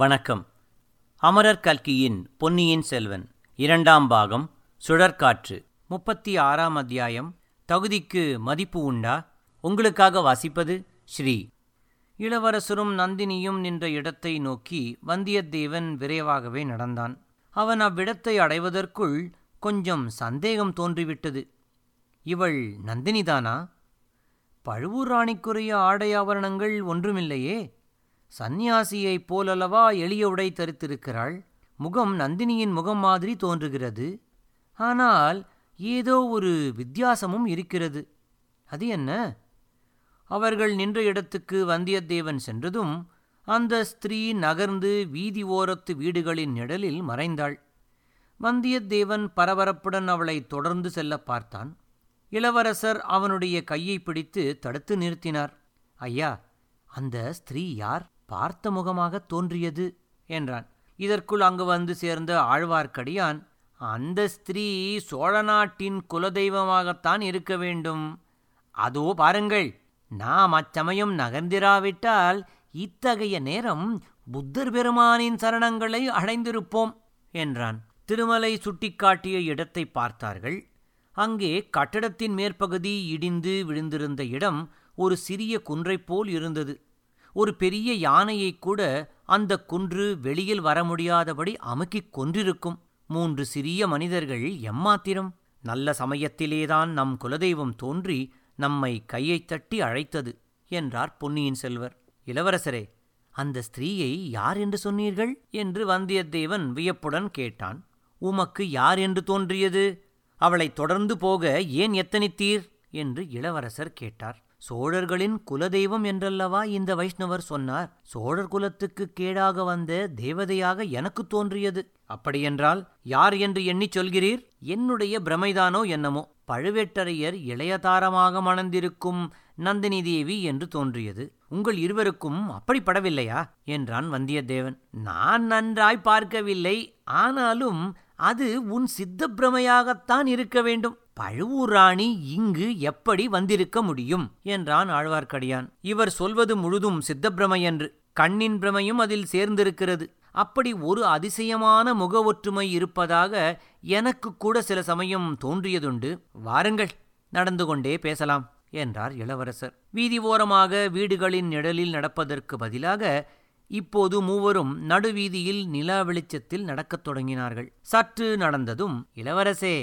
வணக்கம் அமரர் கல்கியின் பொன்னியின் செல்வன் இரண்டாம் பாகம் சுழற்காற்று முப்பத்தி ஆறாம் அத்தியாயம் தகுதிக்கு மதிப்பு உண்டா உங்களுக்காக வாசிப்பது ஸ்ரீ இளவரசரும் நந்தினியும் நின்ற இடத்தை நோக்கி வந்தியத்தேவன் விரைவாகவே நடந்தான் அவன் அவ்விடத்தை அடைவதற்குள் கொஞ்சம் சந்தேகம் தோன்றிவிட்டது இவள் நந்தினிதானா பழுவூர் ராணிக்குரிய ஆடை ஆபரணங்கள் ஒன்றுமில்லையே சந்நியாசியைப் போலல்லவா எளிய உடை தரித்திருக்கிறாள் முகம் நந்தினியின் முகம் மாதிரி தோன்றுகிறது ஆனால் ஏதோ ஒரு வித்தியாசமும் இருக்கிறது அது என்ன அவர்கள் நின்ற இடத்துக்கு வந்தியத்தேவன் சென்றதும் அந்த ஸ்திரீ நகர்ந்து வீதி ஓரத்து வீடுகளின் நிழலில் மறைந்தாள் வந்தியத்தேவன் பரபரப்புடன் அவளை தொடர்ந்து செல்ல பார்த்தான் இளவரசர் அவனுடைய கையை பிடித்து தடுத்து நிறுத்தினார் ஐயா அந்த ஸ்திரீ யார் பார்த்த முகமாக தோன்றியது என்றான் இதற்குள் அங்கு வந்து சேர்ந்த ஆழ்வார்க்கடியான் அந்த ஸ்திரீ சோழ நாட்டின் குலதெய்வமாகத்தான் இருக்க வேண்டும் அதோ பாருங்கள் நாம் அச்சமயம் நகர்ந்திராவிட்டால் இத்தகைய நேரம் புத்தர் பெருமானின் சரணங்களை அடைந்திருப்போம் என்றான் திருமலை சுட்டிக்காட்டிய இடத்தை பார்த்தார்கள் அங்கே கட்டடத்தின் மேற்பகுதி இடிந்து விழுந்திருந்த இடம் ஒரு சிறிய குன்றைப் போல் இருந்தது ஒரு பெரிய யானையைக் கூட அந்த குன்று வெளியில் வர முடியாதபடி அமுக்கிக் கொன்றிருக்கும் மூன்று சிறிய மனிதர்கள் எம்மாத்திரம் நல்ல சமயத்திலேதான் நம் குலதெய்வம் தோன்றி நம்மை கையைத் தட்டி அழைத்தது என்றார் பொன்னியின் செல்வர் இளவரசரே அந்த ஸ்திரீயை யார் என்று சொன்னீர்கள் என்று வந்தியத்தேவன் வியப்புடன் கேட்டான் உமக்கு யார் என்று தோன்றியது அவளை தொடர்ந்து போக ஏன் எத்தனித்தீர் என்று இளவரசர் கேட்டார் சோழர்களின் குலதெய்வம் என்றல்லவா இந்த வைஷ்ணவர் சொன்னார் சோழர் குலத்துக்கு கேடாக வந்த தேவதையாக எனக்கு தோன்றியது அப்படியென்றால் யார் என்று எண்ணிச் சொல்கிறீர் என்னுடைய பிரமைதானோ என்னமோ பழுவேட்டரையர் இளையதாரமாக மணந்திருக்கும் நந்தினி தேவி என்று தோன்றியது உங்கள் இருவருக்கும் அப்படிப்படவில்லையா என்றான் வந்தியத்தேவன் நான் நன்றாய் பார்க்கவில்லை ஆனாலும் அது உன் சித்த பிரமையாகத்தான் இருக்க வேண்டும் பழுவூர் ராணி இங்கு எப்படி வந்திருக்க முடியும் என்றான் ஆழ்வார்க்கடியான் இவர் சொல்வது முழுதும் சித்தப்பிரமை என்று கண்ணின் பிரமையும் அதில் சேர்ந்திருக்கிறது அப்படி ஒரு அதிசயமான முக ஒற்றுமை இருப்பதாக எனக்கு கூட சில சமயம் தோன்றியதுண்டு வாருங்கள் நடந்து கொண்டே பேசலாம் என்றார் இளவரசர் வீதி ஓரமாக வீடுகளின் நிழலில் நடப்பதற்கு பதிலாக இப்போது மூவரும் நடுவீதியில் நிலா வெளிச்சத்தில் நடக்கத் தொடங்கினார்கள் சற்று நடந்ததும் இளவரசே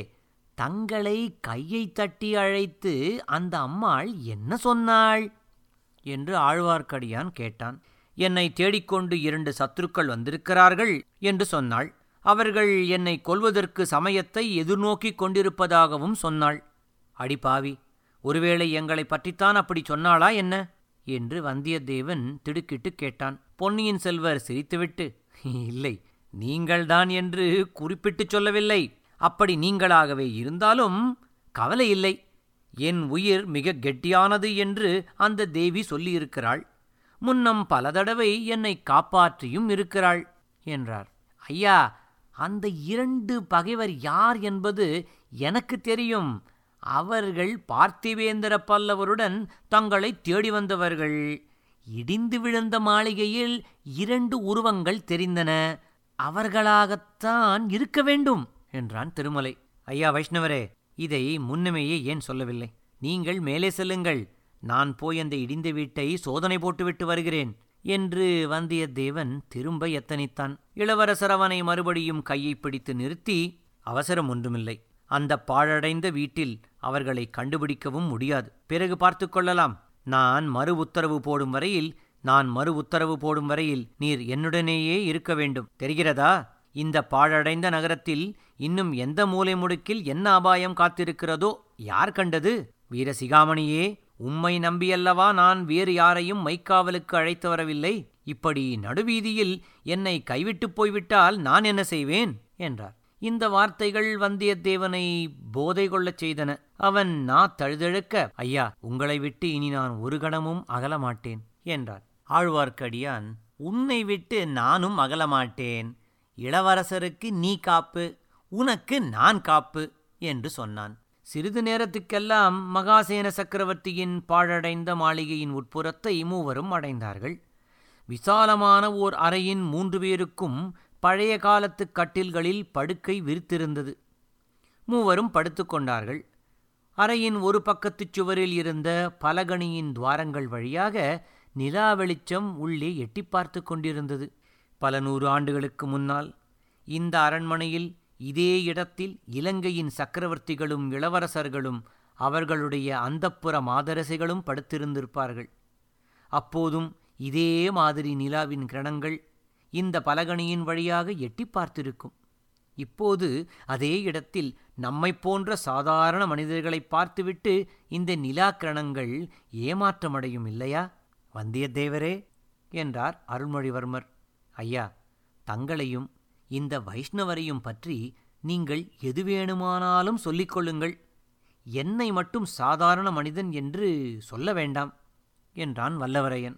தங்களை கையை தட்டி அழைத்து அந்த அம்மாள் என்ன சொன்னாள் என்று ஆழ்வார்க்கடியான் கேட்டான் என்னை தேடிக்கொண்டு இரண்டு சத்துருக்கள் வந்திருக்கிறார்கள் என்று சொன்னாள் அவர்கள் என்னை கொல்வதற்கு சமயத்தை எதிர்நோக்கிக் கொண்டிருப்பதாகவும் சொன்னாள் அடிப்பாவி ஒருவேளை எங்களை பற்றித்தான் அப்படி சொன்னாளா என்ன என்று வந்தியத்தேவன் திடுக்கிட்டு கேட்டான் பொன்னியின் செல்வர் சிரித்துவிட்டு இல்லை நீங்கள்தான் என்று குறிப்பிட்டுச் சொல்லவில்லை அப்படி நீங்களாகவே இருந்தாலும் கவலை இல்லை என் உயிர் மிக கெட்டியானது என்று அந்த தேவி சொல்லியிருக்கிறாள் முன்னம் பல தடவை என்னை காப்பாற்றியும் இருக்கிறாள் என்றார் ஐயா அந்த இரண்டு பகைவர் யார் என்பது எனக்கு தெரியும் அவர்கள் பார்த்திவேந்திர பல்லவருடன் தங்களை தேடி வந்தவர்கள் இடிந்து விழுந்த மாளிகையில் இரண்டு உருவங்கள் தெரிந்தன அவர்களாகத்தான் இருக்க வேண்டும் என்றான் திருமலை ஐயா வைஷ்ணவரே இதை முன்னமேயே ஏன் சொல்லவில்லை நீங்கள் மேலே செல்லுங்கள் நான் போய் அந்த இடிந்த வீட்டை சோதனை போட்டுவிட்டு வருகிறேன் என்று வந்தியத்தேவன் திரும்ப எத்தனித்தான் இளவரசர் அவனை மறுபடியும் கையை பிடித்து நிறுத்தி அவசரம் ஒன்றுமில்லை அந்த பாழடைந்த வீட்டில் அவர்களை கண்டுபிடிக்கவும் முடியாது பிறகு பார்த்து கொள்ளலாம் நான் மறு உத்தரவு போடும் வரையில் நான் மறு உத்தரவு போடும் வரையில் நீர் என்னுடனேயே இருக்க வேண்டும் தெரிகிறதா இந்த பாழடைந்த நகரத்தில் இன்னும் எந்த மூலை முடுக்கில் என்ன அபாயம் காத்திருக்கிறதோ யார் கண்டது வீரசிகாமணியே உம்மை நம்பியல்லவா நான் வேறு யாரையும் மைக்காவலுக்கு அழைத்து வரவில்லை இப்படி நடுவீதியில் என்னை கைவிட்டுப் போய்விட்டால் நான் என்ன செய்வேன் என்றார் இந்த வார்த்தைகள் வந்தியத்தேவனை போதை கொள்ளச் செய்தன அவன் நா தழுதழுக்க ஐயா உங்களை விட்டு இனி நான் ஒரு கணமும் அகலமாட்டேன் என்றார் ஆழ்வார்க்கடியான் உன்னை விட்டு நானும் அகலமாட்டேன் இளவரசருக்கு நீ காப்பு உனக்கு நான் காப்பு என்று சொன்னான் சிறிது நேரத்துக்கெல்லாம் மகாசேன சக்கரவர்த்தியின் பாழடைந்த மாளிகையின் உட்புறத்தை மூவரும் அடைந்தார்கள் விசாலமான ஓர் அறையின் மூன்று பேருக்கும் பழைய காலத்து கட்டில்களில் படுக்கை விரித்திருந்தது மூவரும் படுத்துக்கொண்டார்கள் அறையின் ஒரு பக்கத்துச் சுவரில் இருந்த பலகணியின் துவாரங்கள் வழியாக நிலா வெளிச்சம் உள்ளே எட்டி பார்த்து கொண்டிருந்தது பல நூறு ஆண்டுகளுக்கு முன்னால் இந்த அரண்மனையில் இதே இடத்தில் இலங்கையின் சக்கரவர்த்திகளும் இளவரசர்களும் அவர்களுடைய அந்தப்புற மாதரசிகளும் படுத்திருந்திருப்பார்கள் அப்போதும் இதே மாதிரி நிலாவின் கிரணங்கள் இந்த பலகணியின் வழியாக எட்டி பார்த்திருக்கும் இப்போது அதே இடத்தில் நம்மைப் போன்ற சாதாரண மனிதர்களை பார்த்துவிட்டு இந்த நிலா கிரணங்கள் ஏமாற்றமடையும் இல்லையா வந்தியத்தேவரே என்றார் அருள்மொழிவர்மர் ஐயா தங்களையும் இந்த வைஷ்ணவரையும் பற்றி நீங்கள் எது வேணுமானாலும் சொல்லிக் கொள்ளுங்கள் என்னை மட்டும் சாதாரண மனிதன் என்று சொல்ல வேண்டாம் என்றான் வல்லவரையன்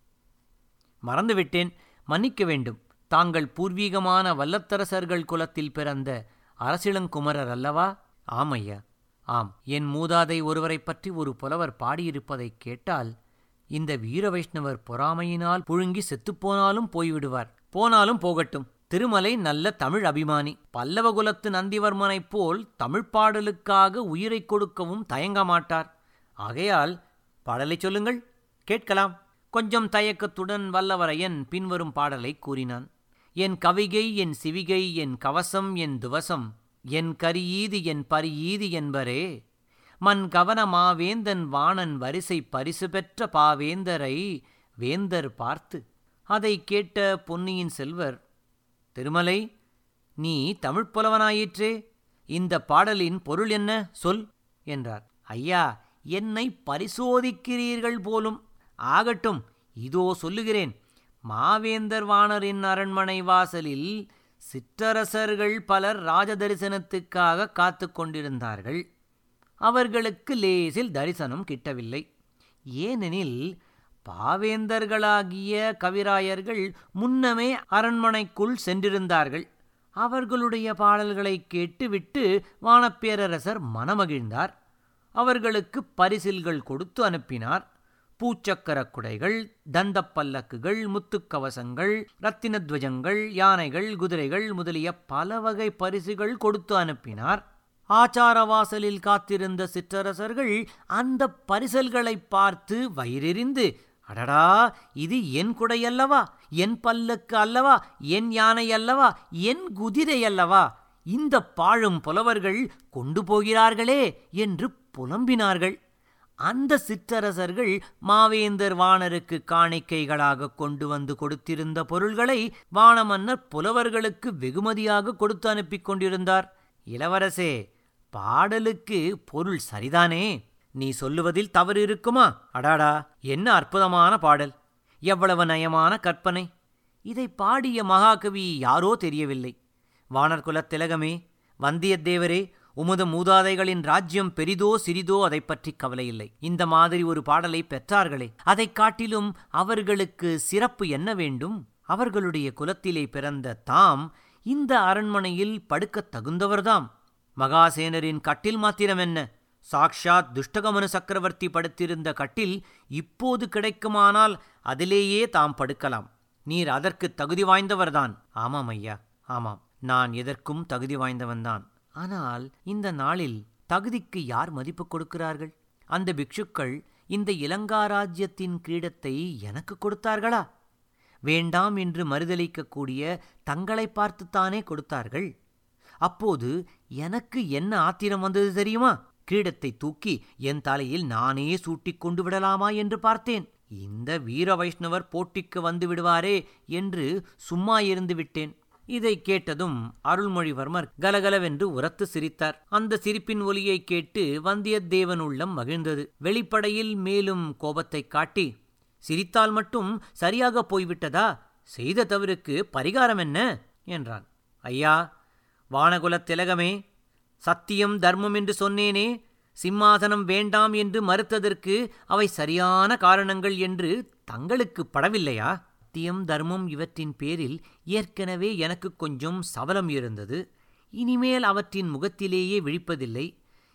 மறந்துவிட்டேன் மன்னிக்க வேண்டும் தாங்கள் பூர்வீகமான வல்லத்தரசர்கள் குலத்தில் பிறந்த அரசிளங்குமரர் அல்லவா ஆமையா ஆம் என் மூதாதை ஒருவரைப் பற்றி ஒரு புலவர் பாடியிருப்பதைக் கேட்டால் இந்த வீர வைஷ்ணவர் பொறாமையினால் புழுங்கி செத்துப்போனாலும் போய்விடுவார் போனாலும் போகட்டும் திருமலை நல்ல தமிழ் அபிமானி பல்லவகுலத்து நந்திவர்மனைப் போல் தமிழ்ப் பாடலுக்காக உயிரைக் கொடுக்கவும் தயங்க மாட்டார் ஆகையால் பாடலைச் சொல்லுங்கள் கேட்கலாம் கொஞ்சம் தயக்கத்துடன் வல்லவரையன் பின்வரும் பாடலை கூறினான் என் கவிகை என் சிவிகை என் கவசம் என் துவசம் என் கரியீது என் பரியீது என்பரே மண் கவனமா வேந்தன் வாணன் வரிசை பரிசு பெற்ற பாவேந்தரை வேந்தர் பார்த்து அதை கேட்ட பொன்னியின் செல்வர் திருமலை நீ தமிழ்ப் புலவனாயிற்றே இந்த பாடலின் பொருள் என்ன சொல் என்றார் ஐயா என்னை பரிசோதிக்கிறீர்கள் போலும் ஆகட்டும் இதோ சொல்லுகிறேன் மாவேந்தர் வாணரின் அரண்மனை வாசலில் சிற்றரசர்கள் பலர் ராஜ தரிசனத்துக்காக காத்து கொண்டிருந்தார்கள் அவர்களுக்கு லேசில் தரிசனம் கிட்டவில்லை ஏனெனில் பாவேந்தர்களாகிய கவிராயர்கள் முன்னமே அரண்மனைக்குள் சென்றிருந்தார்கள் அவர்களுடைய பாடல்களை கேட்டுவிட்டு வானப்பேரரசர் மனமகிழ்ந்தார் அவர்களுக்கு பரிசில்கள் கொடுத்து அனுப்பினார் பூச்சக்கரக் குடைகள் தந்தப் பல்லக்குகள் முத்துக்கவசங்கள் ரத்தினத்வஜங்கள் யானைகள் குதிரைகள் முதலிய பல வகை பரிசுகள் கொடுத்து அனுப்பினார் ஆச்சாரவாசலில் காத்திருந்த சிற்றரசர்கள் அந்த பரிசல்களை பார்த்து வயிறெறிந்து அடடா இது என் குடையல்லவா என் பல்லக்கு அல்லவா என் யானை அல்லவா என் குதிரை அல்லவா இந்த பாழும் புலவர்கள் கொண்டு போகிறார்களே என்று புலம்பினார்கள் அந்த சிற்றரசர்கள் மாவேந்தர் வாணருக்கு காணிக்கைகளாக கொண்டு வந்து கொடுத்திருந்த பொருள்களை வானமன்னர் புலவர்களுக்கு வெகுமதியாக கொடுத்து அனுப்பிக் கொண்டிருந்தார் இளவரசே பாடலுக்கு பொருள் சரிதானே நீ சொல்லுவதில் தவறு இருக்குமா அடாடா என்ன அற்புதமான பாடல் எவ்வளவு நயமான கற்பனை இதை பாடிய மகாகவி யாரோ தெரியவில்லை வானர்குலத் திலகமே வந்தியத்தேவரே உமது மூதாதைகளின் ராஜ்யம் பெரிதோ சிறிதோ அதைப் பற்றி கவலையில்லை இந்த மாதிரி ஒரு பாடலை பெற்றார்களே அதைக் காட்டிலும் அவர்களுக்கு சிறப்பு என்ன வேண்டும் அவர்களுடைய குலத்திலே பிறந்த தாம் இந்த அரண்மனையில் படுக்கத் தகுந்தவர்தாம் மகாசேனரின் கட்டில் மாத்திரம் என்ன சாக்ஷாத் துஷ்டகமனு சக்கரவர்த்தி படுத்திருந்த கட்டில் இப்போது கிடைக்குமானால் அதிலேயே தாம் படுக்கலாம் நீர் அதற்கு தகுதி வாய்ந்தவர்தான் ஆமாம் ஐயா ஆமாம் நான் எதற்கும் தகுதி வாய்ந்தவன்தான் ஆனால் இந்த நாளில் தகுதிக்கு யார் மதிப்பு கொடுக்கிறார்கள் அந்த பிக்ஷுக்கள் இந்த இலங்காராஜ்யத்தின் கிரீடத்தை எனக்கு கொடுத்தார்களா வேண்டாம் என்று மறுதளிக்கக்கூடிய தங்களை பார்த்துத்தானே கொடுத்தார்கள் அப்போது எனக்கு என்ன ஆத்திரம் வந்தது தெரியுமா கிரீடத்தை தூக்கி என் தலையில் நானே சூட்டிக் கொண்டு விடலாமா என்று பார்த்தேன் இந்த வீர வைஷ்ணவர் போட்டிக்கு வந்து விடுவாரே என்று சும்மா இருந்து விட்டேன் இதை கேட்டதும் அருள்மொழிவர்மர் கலகலவென்று உரத்து சிரித்தார் அந்த சிரிப்பின் ஒலியை கேட்டு வந்தியத்தேவன் உள்ளம் மகிழ்ந்தது வெளிப்படையில் மேலும் கோபத்தைக் காட்டி சிரித்தால் மட்டும் சரியாக போய்விட்டதா செய்த தவறுக்கு பரிகாரம் என்ன என்றான் ஐயா வானகுலத் திலகமே சத்தியம் தர்மம் என்று சொன்னேனே சிம்மாசனம் வேண்டாம் என்று மறுத்ததற்கு அவை சரியான காரணங்கள் என்று தங்களுக்கு படவில்லையா சத்தியம் தர்மம் இவற்றின் பேரில் ஏற்கனவே எனக்கு கொஞ்சம் சபலம் இருந்தது இனிமேல் அவற்றின் முகத்திலேயே விழிப்பதில்லை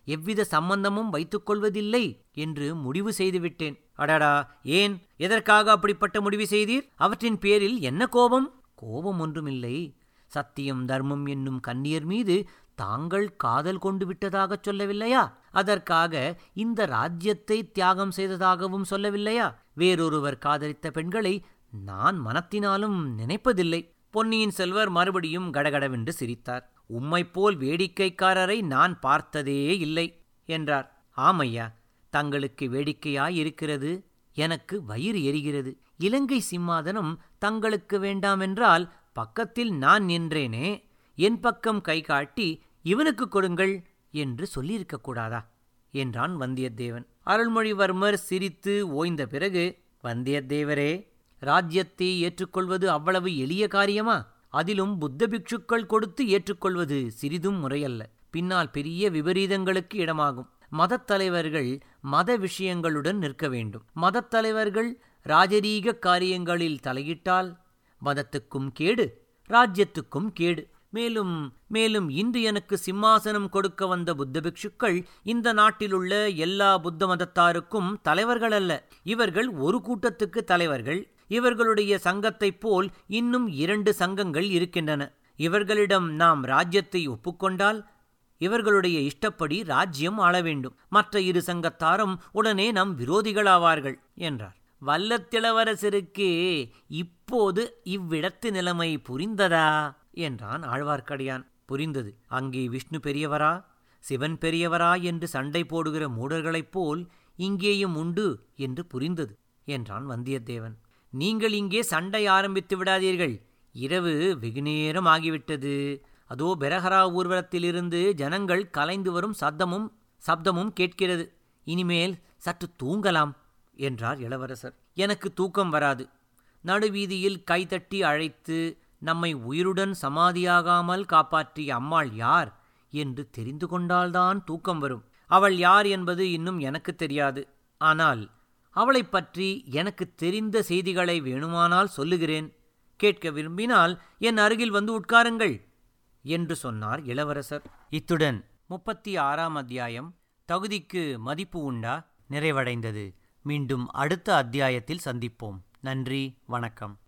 எவ்வித சம்பந்தமும் வைத்துக் கொள்வதில்லை என்று முடிவு செய்துவிட்டேன் அடடா ஏன் எதற்காக அப்படிப்பட்ட முடிவு செய்தீர் அவற்றின் பேரில் என்ன கோபம் கோபம் ஒன்றுமில்லை சத்தியம் தர்மம் என்னும் கன்னியர் மீது தாங்கள் காதல் கொண்டு விட்டதாகச் சொல்லவில்லையா அதற்காக இந்த ராஜ்யத்தை தியாகம் செய்ததாகவும் சொல்லவில்லையா வேறொருவர் காதலித்த பெண்களை நான் மனத்தினாலும் நினைப்பதில்லை பொன்னியின் செல்வர் மறுபடியும் கடகடவென்று சிரித்தார் உம்மைப்போல் வேடிக்கைக்காரரை நான் பார்த்ததே இல்லை என்றார் ஆமையா தங்களுக்கு வேடிக்கையாயிருக்கிறது எனக்கு வயிறு எரிகிறது இலங்கை சிம்மாதனம் தங்களுக்கு வேண்டாமென்றால் பக்கத்தில் நான் நின்றேனே என் பக்கம் கை காட்டி இவனுக்கு கொடுங்கள் என்று சொல்லியிருக்க கூடாதா என்றான் வந்தியத்தேவன் அருள்மொழிவர்மர் சிரித்து ஓய்ந்த பிறகு வந்தியத்தேவரே ராஜ்யத்தை ஏற்றுக்கொள்வது அவ்வளவு எளிய காரியமா அதிலும் புத்த பிக்ஷுக்கள் கொடுத்து ஏற்றுக்கொள்வது சிறிதும் முறையல்ல பின்னால் பெரிய விபரீதங்களுக்கு இடமாகும் மதத் தலைவர்கள் மத விஷயங்களுடன் நிற்க வேண்டும் மதத் தலைவர்கள் ராஜரீக காரியங்களில் தலையிட்டால் மதத்துக்கும் கேடு ராஜ்யத்துக்கும் கேடு மேலும் மேலும் இன்று எனக்கு சிம்மாசனம் கொடுக்க வந்த புத்த பிக்ஷுக்கள் இந்த நாட்டிலுள்ள எல்லா புத்த மதத்தாருக்கும் தலைவர்கள் அல்ல இவர்கள் ஒரு கூட்டத்துக்கு தலைவர்கள் இவர்களுடைய சங்கத்தைப் போல் இன்னும் இரண்டு சங்கங்கள் இருக்கின்றன இவர்களிடம் நாம் ராஜ்யத்தை ஒப்புக்கொண்டால் இவர்களுடைய இஷ்டப்படி ராஜ்யம் ஆள வேண்டும் மற்ற இரு சங்கத்தாரும் உடனே நம் விரோதிகளாவார்கள் என்றார் வல்லத்திளவரசருக்கு இப்போது இவ்விடத்து நிலைமை புரிந்ததா என்றான் ஆழ்வார்க்கடியான் புரிந்தது அங்கே விஷ்ணு பெரியவரா சிவன் பெரியவரா என்று சண்டை போடுகிற மூடர்களைப் போல் இங்கேயும் உண்டு என்று புரிந்தது என்றான் வந்தியத்தேவன் நீங்கள் இங்கே சண்டை ஆரம்பித்து விடாதீர்கள் இரவு வெகுநேரம் ஆகிவிட்டது அதோ பெரஹரா ஊர்வலத்திலிருந்து ஜனங்கள் கலைந்து வரும் சத்தமும் சப்தமும் கேட்கிறது இனிமேல் சற்று தூங்கலாம் என்றார் இளவரசர் எனக்கு தூக்கம் வராது நடுவீதியில் கைதட்டி அழைத்து நம்மை உயிருடன் சமாதியாகாமல் காப்பாற்றிய அம்மாள் யார் என்று தெரிந்து கொண்டால்தான் தூக்கம் வரும் அவள் யார் என்பது இன்னும் எனக்கு தெரியாது ஆனால் அவளைப் பற்றி எனக்கு தெரிந்த செய்திகளை வேணுமானால் சொல்லுகிறேன் கேட்க விரும்பினால் என் அருகில் வந்து உட்காருங்கள் என்று சொன்னார் இளவரசர் இத்துடன் முப்பத்தி ஆறாம் அத்தியாயம் தகுதிக்கு மதிப்பு உண்டா நிறைவடைந்தது மீண்டும் அடுத்த அத்தியாயத்தில் சந்திப்போம் நன்றி வணக்கம்